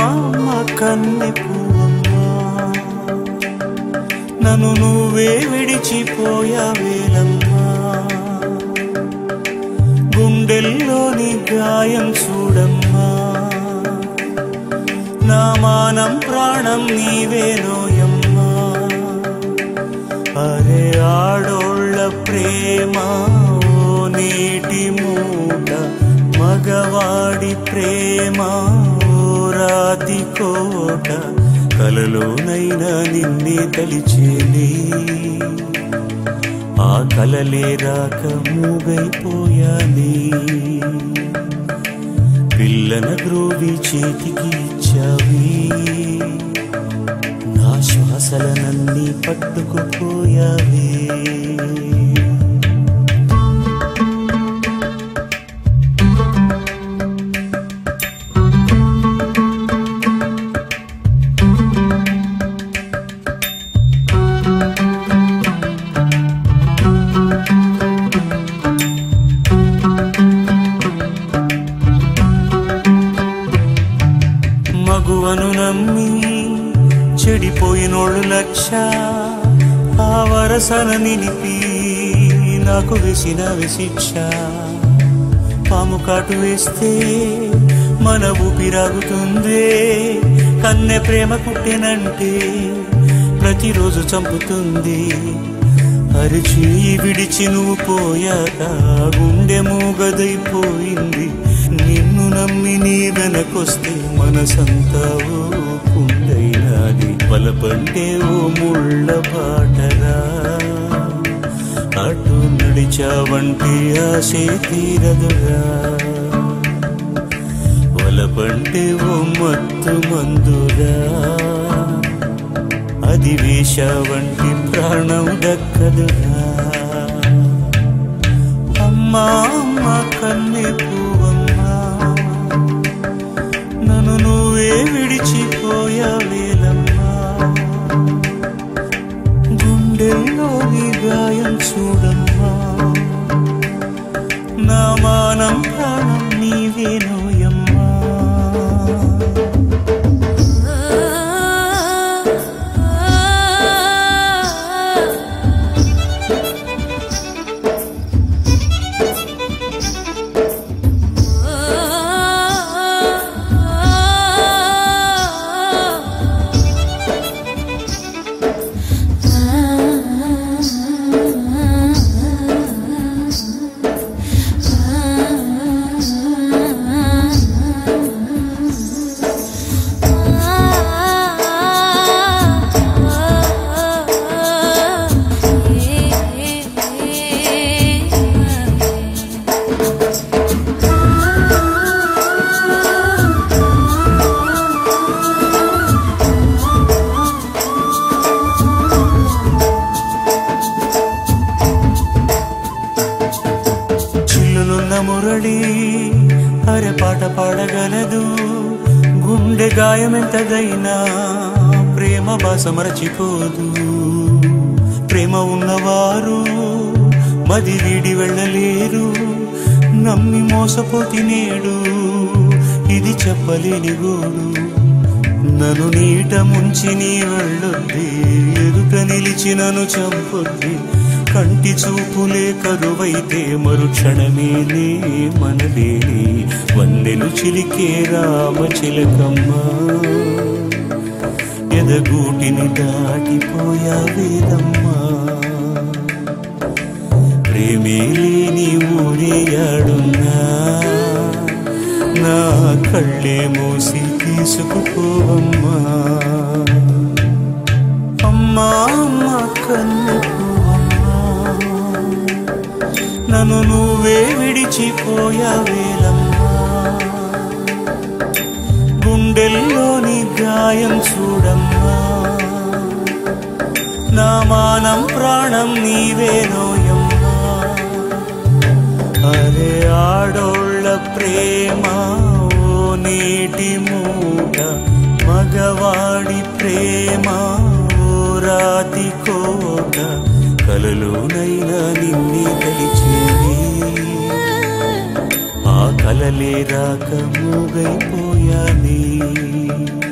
అమ్మ కన్నె పువ్వమ్మా నన్ను నువ్వే విడిచిపోయావేలమ్మా గుండెల్లోని గాయం చూడమ్మా నా మానం ప్రాణం నీవేనోయమ్మా అరే ఆడోళ్ళ ప్రేమ ఓ నీటి మూట మగవాడి ప్రేమ ఓ రాతి కోట కలలోనైనా నిన్నే తలిచేనే ఆ కలలే రాక మూగైపోయానే పిల్లన గ్రోవి చేతికి ఇచ్చావి నా శ్వాసలనన్నీ పట్టుకుపోయావే మగువను నమ్మి చెడిపోయినోళ్ళు లక్ష ఆ వరసన నిలిపి నాకు వేసిన విశిక్ష పాము కాటు వేస్తే మన ఊపిరాగుతుందే కన్నె ప్రేమ పుట్టెనంటే ప్రతిరోజు చంపుతుంది అరిచి విడిచి నువ్వు పోయాక గుండె మూగదైపోయింది నిన్ను నమ్మి నీ వెనకొస్తే మనసంతా ఓ కుందైనాది బలపంటే ఓ ముళ్ళ పాటరా అటు నడిచావంటే ఆశే తీరదురా వలపంటే ఓ మత్తు మందురా అది వేష వంటి ప్రాణం దక్కదురా అమ్మా అమ్మ కన్నె పువ్వమ్మా నన్ను నువ్వే విడిచిపోయావేలమ్మా గుండెల్లోని గాయం చూడమ్మా నా మానం ప్రాణం నీవేనోయమ్మా చిల్లులున్న మురళి అరే పాట పాడగలదు గుండె గాయమెంతదైనా ప్రేమ బాస మరచిపోదు ప్రేమ ఉన్నవారు మది వీడి వెళ్ళలేరు నమ్మి మోసపోతి నేడు ఇది చెప్పలేని గోడు నన్ను నీట ముంచి నీ వెళ్ళొద్ది ఎదుట నిలిచి నన్ను చంపొద్ది కంటి చూపులే కరువైతే మరుక్షణమేలే మనలేని వన్నెలు చిలికే రామ చిలకమ్మ ఎదగూటిని దాటిపోయావేదమ్మా ప్రేమే లేని ఊరేయాడున్నా నా కళ్ళే మూసి తీసుకుపోవమ్మా అమ్మా అమ్మ కన్ను నన్ను నువ్వే విడిచిపోయావేలమ్మా గుండెల్లోని గాయం చూడమ్మా నా మానం ప్రాణం నీవేనోయమ్మా అరే ఆడోళ్ళ ప్రేమ ఓ నీటి మూట మగవాడి ప్రేమ ఓ రాతి కోట కలలోనైనా నిన్నే కలిచేది ఆ కల మాటలే రాక మూగైపోయానే